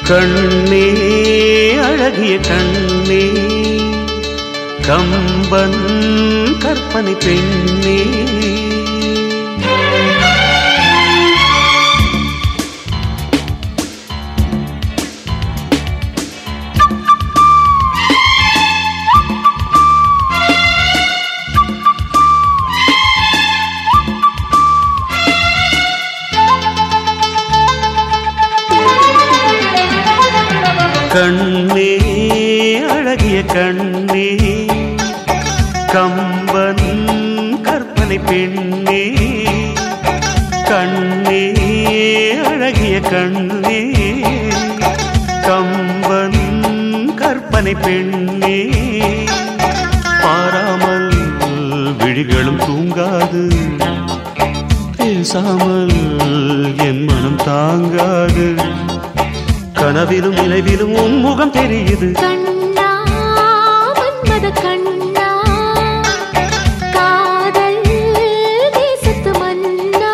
கண்ணே அழகிய கண்ணே கம்பன் கற்பனை பெண்ணே கண்ணே அழகிய கண்ணே கம்பன் கற்பனை பெண்ணே கண்ணே அழகிய கண்ணே கம்பன் கற்பனை பெண்ணே பாராமல் விழிகளும் தூங்காது பேசாமல் என் மனம் தாங்காது கனவிலும் நினைவிலும் உன் முகம் தெரியுது கண்ணா மன்மத கண்ணா காதல் தேசத்து மன்னா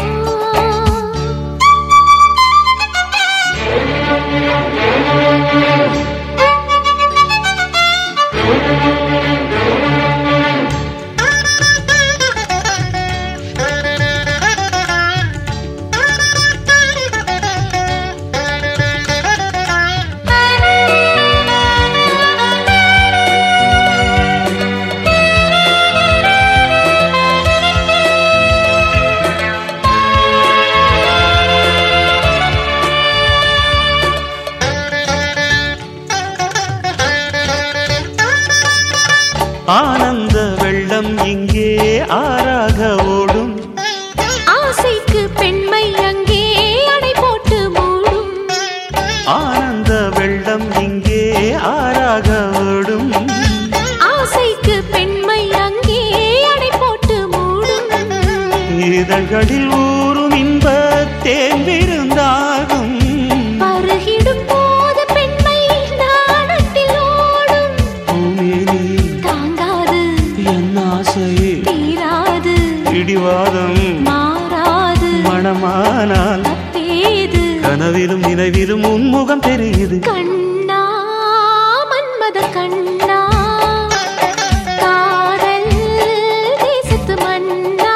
ஆனந்த வெள்ளம் இங்கே ஆறாக ஓடும் ஆசைக்கு பெண்மை அங்கே அணை போட்டு மூடும் ஆனந்த வெள்ளம் இங்கே ஆறாக ஓடும் ஆசைக்கு பெண்மை அங்கே அணை போட்டு மூடும் இதழ்களில் ஊறும் இன்ப தேர்ந்திருந்தாகும் பருகிடும் போது பெண்மை நாணத்தில் ஓடும் பூமேனி தாங்காது என் ஆசையே தீராது பிடிவாதம் மாறாது மனமானால் தப்பேது கனவிலும் நினைவிலும் உன்முகம் தெரியுது கண்ணா மன்மத கண்ணா காதல் தேசத்து மன்னா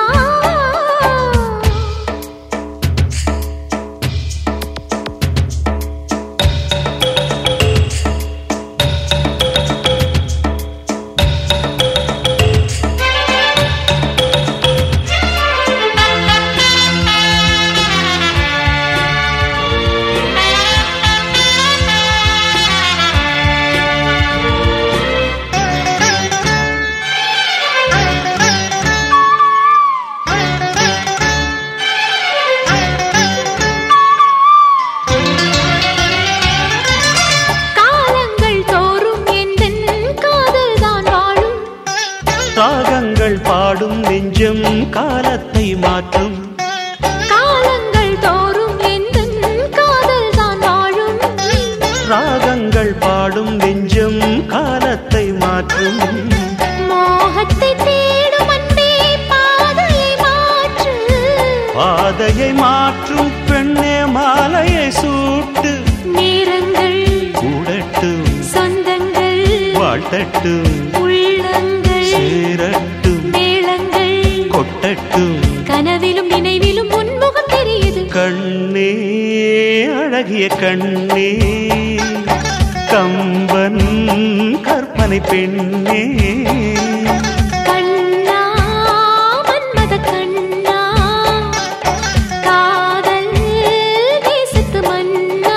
காலங்கள் தோறும் எந்தன் காதல் தான் வாழும் ராகங்கள் பாடும் நெஞ்சம் காலத்தை மாற்றும் காலங்கள் தோறும் எந்தன் காதல் தான் வாழும் ராகங்கள் பாடும் நெஞ்சம் காலத்தை மாற்றும் மோகத்தை தேடும் அன்பே பாதையை மாற்று பாதையை மாற்றும் பெண்ணே மாலையை சூட்டு நேரங்கள் கூடட்டும் சொந்தங்கள் வாழ்த்தட்டும் உள்ளங்கள் சேரட்டும் மேளங்கள் கொட்டட்டும் கனவிலும் நினைவிலும் உன்முகம் தெரியுது கண்ணே அழகிய கண்ணே கம்பன் கற்பனை பெண்ணே கண்ணா மன்மத கண்ணா காதல் தேசத்து மன்னா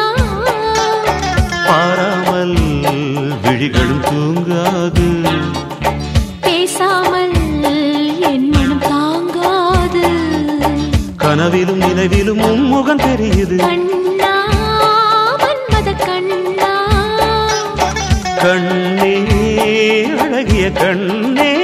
பாராமல் விழிகளும் தூங்காது பேசாமல் என் மனம் தாங்காது கனவிலும் நினைவிலும் உன்முகம் தெரியுது கண்ணா மன்மத கண்ணா கண்ணே அழகிய கண்ணே